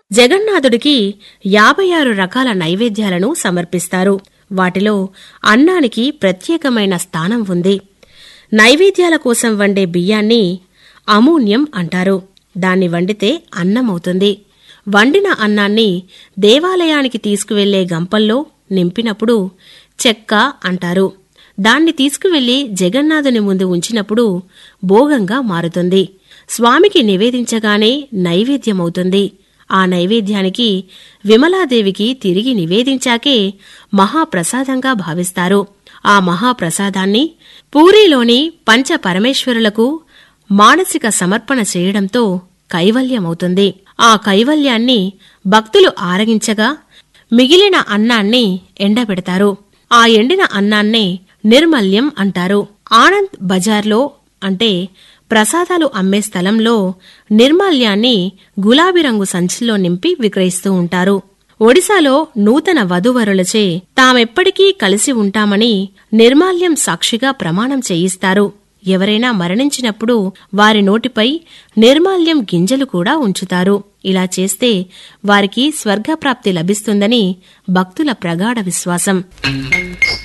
జగన్నాథుడికి యాభై ఆరు రకాల నైవేద్యాలను సమర్పిస్తారు వాటిలో అన్నానికి ప్రత్యేకమైన స్థానం ఉంది నైవేద్యాల కోసం వండే బియ్యాన్ని అమూన్యం అంటారు దాన్ని వండితే అన్నమవుతుంది వండిన అన్నాన్ని దేవాలయానికి తీసుకువెళ్లే గంపల్లో నింపినప్పుడు చెక్క అంటారు దాన్ని తీసుకువెళ్లి జగన్నాథుని ముందు ఉంచినప్పుడు భోగంగా మారుతుంది స్వామికి నివేదించగానే నైవేద్యమవుతుంది ఆ నైవేద్యానికి విమలాదేవికి తిరిగి నివేదించాకే మహాప్రసాదంగా భావిస్తారు ఆ మహాప్రసాదాన్ని పూరీలోని పంచ పరమేశ్వరులకు మానసిక సమర్పణ చేయడంతో కైవల్యమవుతుంది ఆ కైవల్యాన్ని భక్తులు ఆరగించగా మిగిలిన అన్నాన్ని ఎండబెడతారు ఆ ఎండిన అన్నాన్నే నిర్మల్యం అంటారు ఆనంద్ బజార్లో అంటే ప్రసాదాలు అమ్మే స్థలంలో నిర్మాల్యాన్ని గులాబీ రంగు సంచిలో నింపి విక్రయిస్తూ ఉంటారు ఒడిశాలో నూతన వధూవరులచే తామెప్పటికీ కలిసి ఉంటామని నిర్మాల్యం సాక్షిగా ప్రమాణం చేయిస్తారు ఎవరైనా మరణించినప్పుడు వారి నోటిపై నిర్మాల్యం గింజలు కూడా ఉంచుతారు ఇలా చేస్తే వారికి స్వర్గప్రాప్తి లభిస్తుందని భక్తుల ప్రగాఢ విశ్వాసం